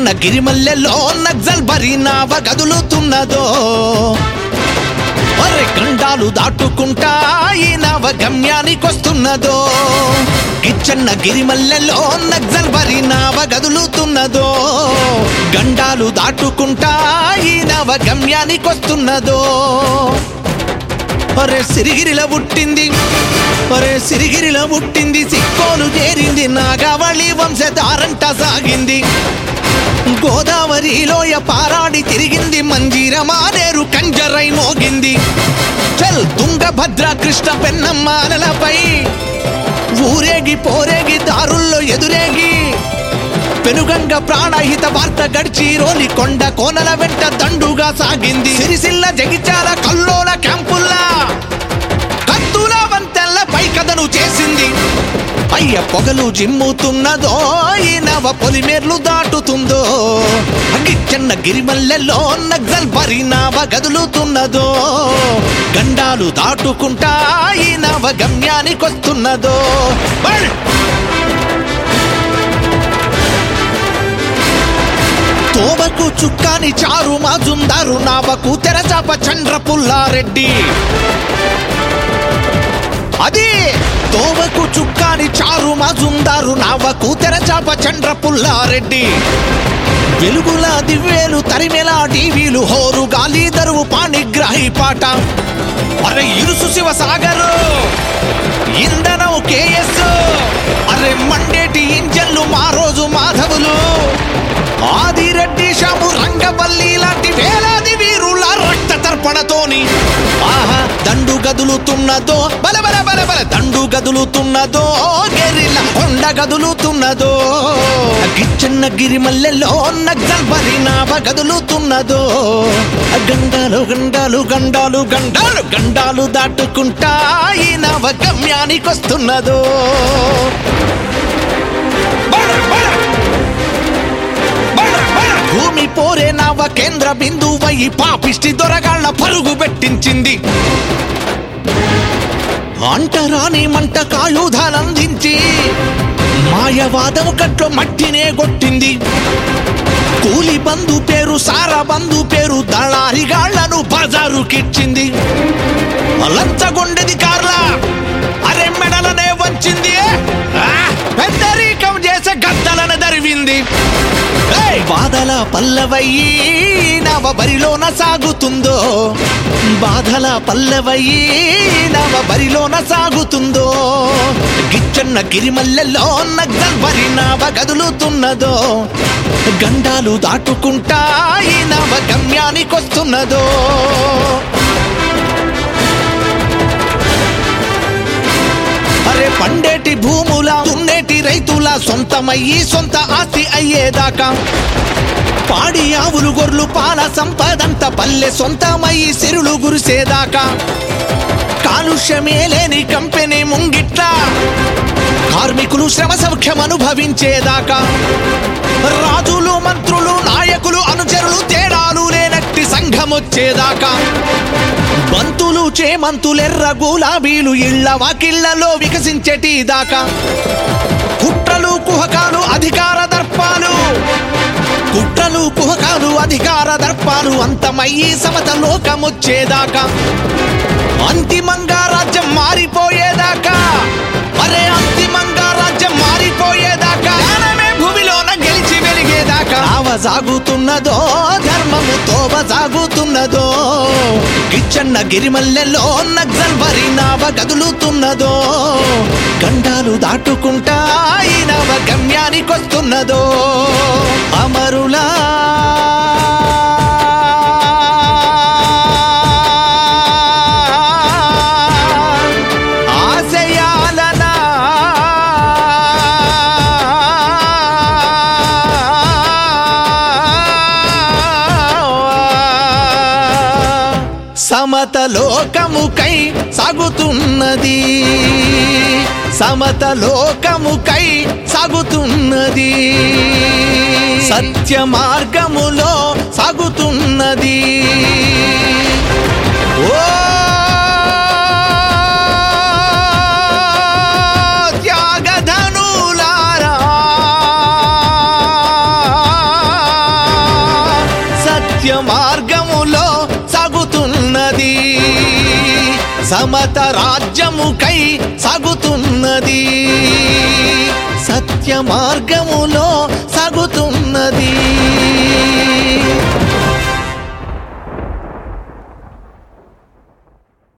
గిచ్చన్న గిరిమల్లెలో నక్సల్ బరి నావ కదులుతున్నదో అరే గండాలు దాటుకుంటా ఈ నవ గమ్యానికొస్తున్నదో గిచ్చన్న గిరిమల్లెలో నక్సల్ బరి నావ గదులుతున్నదో గండాలు దాటుకుంటా ఈ నవ గమ్యానికొస్తున్నదో అరే సిరిగిరిల పుట్టింది అరే సిరిగిరిల పుట్టింది సిక్కోలు చేరింది నాగావళి వంశధారంట సాగింది గోదావరిలోయ పారాడి తిరిగింది మంజీర మానేరు కంజరై మోగింది చల్ తుంగభద్ర కృష్ణ పెన్నమ్మానలపై ఊరేగి పోరేగి దారుల్లో ఎదురేగి పెనుగంగ ప్రాణహిత వార్త గడిచి రోలి కొండ కోనల వెంట దండుగా సాగింది సిరిసిల్ల జగిచాల కల్లోల క్యాంపుల్లా కత్తుల వంతెల్ల పై కథను చేసింది అయ్య పొగలు జిమ్ముతున్నదో ఈ నవ పొలిమేర్లు దాటుతుందో గిచ్చన్న గిరిమల్లెలో నగ్జల్ బరి నావ గదులుతున్నదో గండాలు దాటుకుంటా ఈ నవ గమ్యానికొస్తున్నదో బల్! తోబకు చుక్కాని చారు మాజుందారు నావకు తెరచాప చంద్ర పుల్లారెడ్డి అది తోవకు చుక్కాని చారు మాజుందారు నావకు తెరచాప చంద్ర పుల్లారెడ్డి వెలుగుల దివ్వేలు తరిమెలా టీవీలు హోరు గాలి దరువు పాణిగ్రాహి పాట అరే ఇరుసు శివ సాగరు ఇంధనం కేఎస్ అరే మండేటి ఇంజన్లు మా రోజు మాధవులు ఆదిరెడ్డి షాము రంగవల్లి లాంటి వేలాది వీరుల రక్త తర్పణతోని ఆహా దండు గదులుతున్నదో బల బల బల బల దండు గదులుతున్నదో గెరిల కొండ గదులుతున్నదో గిచ్చన్న గిరిమల్లెలో నగ్జల్ బలి నావ గదులుతున్నదో గండాలు గండాలు గండాలు గండాలు గండాలు దాటుకుంటా ఈ నవ గమ్యానికొస్తున్నదో బల, బల. భూమి పోరే నవ కేంద్ర బిందువై పాపిష్టి దొరగాళ్ళ పరుగు పెట్టించింది అంటరాని మంట కాయుధాలందించి మాయవాదం కట్లో మట్టినే కొట్టింది కూలి బంధు పేరు సారా బంధు పేరు దళారిగాళ్లను బజారుకిచ్చింది లంచగొండెది కార్లా అరే మెడలనే వంచింది ఆ, పెద్దరీకం చేసే గద్దలను దరివింది ఏయ్! బాధల పల్లవయ్యి నవ బరిలోన సాగుతుందో బాధల పల్లవయ్యి నవ బరిలోన సాగుతుందో గిచ్చన్న గిరిమల్లెలో నగ్జల్ బరి నవ గదులుతున్నదో గండాలు దాటుకుంటా ఈ నవ గమ్యానికొస్తున్నదో అరే పండేటి భూముల దున్నేటి రైతుల సొంతమయ్యి సొంత ఆస్తి అయ్యేదాకా పాడి ఆవులు గొర్రెలు పాల సంపదంత పల్లె సొంతమయ్యి సిరులు గురిసేదాకా కాలుష్యమే లేని కంపెనీ ముంగిట్ల కార్మికులు శ్రమ సౌఖ్యం అనుభవించేదాకా రాజులు మంత్రులు నాయకులు అనుచరులు తేడాలు లేనట్టి సంఘం వచ్చేదాకా బంతులు చేమంతులెర్ర గులాబీలు ఇళ్ల వాకిళ్లలో వికసించేటి దాకా కుట్రలు కుహకాలు అధికార దర్పాలు కుట్రలు కుహకాలు అధికార దర్పాలు అంతమయ్యి సమత లోకమొచ్చేదాకా అంతిమంగా రాజ్యం మారిపోయేదాకా అరే అంతిమంగా రాజ్యం మారిపోయేదాకా జ్ఞానమే భూమిలోన గెలిచి వెలిగేదాకా ఆవ సాగుతున్నదో ధర్మము తోవ సాగుతున్నదో కిచ్చన్న గిరిమల్లెలో నగ్జల్ వరి నావ గదులుతున్నదో గండాలు దాటుకుంటా ఈ నవ గమ్యానికొస్తున్నదో అమరులా ఆశయాలనా సమత లోకముకై సాగుతున్నది సమత లోకముకై సాగుతున్నది సత్య మార్గములో సాగుతున్నది ఓ త్యాగధనులారా సత్య మార్గములో సాగుతున్నది సమత రాజ్యముకై సాగుతున్నది సత్య మార్గములో